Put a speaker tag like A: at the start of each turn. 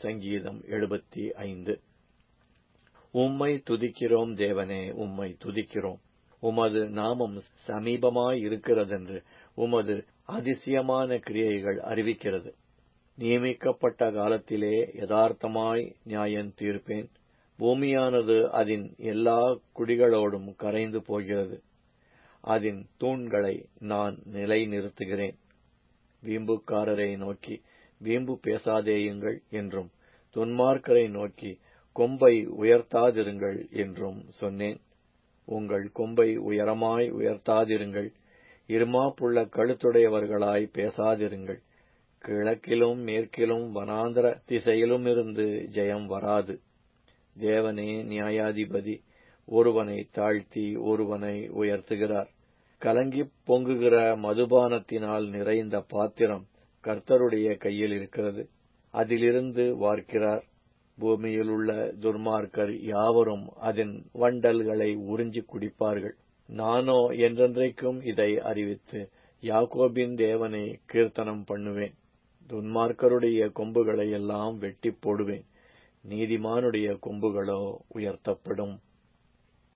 A: சங்கீதம் எழுபத்தி ஐந்து உம்மை துதிக்கிறோம் தேவனே உம்மை துதிக்கிறோம் உமது நாமம் சமீபமாய் இருக்கிறதென்று உமது அதிசயமான கிரியைகள் அறிவிக்கிறது நியமிக்கப்பட்ட காலத்திலே யதார்த்தமாய் நியாயம் தீர்ப்பேன் பூமியானது அதன் எல்லா குடிகளோடும் கரைந்து போகிறது அதன் தூண்களை நான் நிலைநிறுத்துகிறேன் வீம்புக்காரரை நோக்கி வீம்பு பேசாதேயுங்கள் என்றும் துன்மார்க்கரை நோக்கி கொம்பை உயர்த்தாதிருங்கள் என்றும் சொன்னேன் உங்கள் கொம்பை உயரமாய் உயர்த்தாதிருங்கள் இருமாப்புள்ள கழுத்துடையவர்களாய் பேசாதிருங்கள் கிழக்கிலும் மேற்கிலும் வனாந்தர திசையிலுமிருந்து ஜெயம் வராது தேவனே நியாயாதிபதி ஒருவனை தாழ்த்தி ஒருவனை உயர்த்துகிறார் கலங்கிப் பொங்குகிற மதுபானத்தினால் நிறைந்த பாத்திரம் கர்த்தருடைய கையில் இருக்கிறது அதிலிருந்து வார்க்கிறார் பூமியிலுள்ள துர்மார்க்கர் யாவரும் அதன் வண்டல்களை உறிஞ்சி குடிப்பார்கள் நானோ என்றென்றைக்கும் இதை அறிவித்து யாக்கோபின் தேவனை கீர்த்தனம் பண்ணுவேன் துன்மார்க்கருடைய கொம்புகளை எல்லாம் வெட்டி போடுவேன் நீதிமானுடைய கொம்புகளோ உயர்த்தப்படும்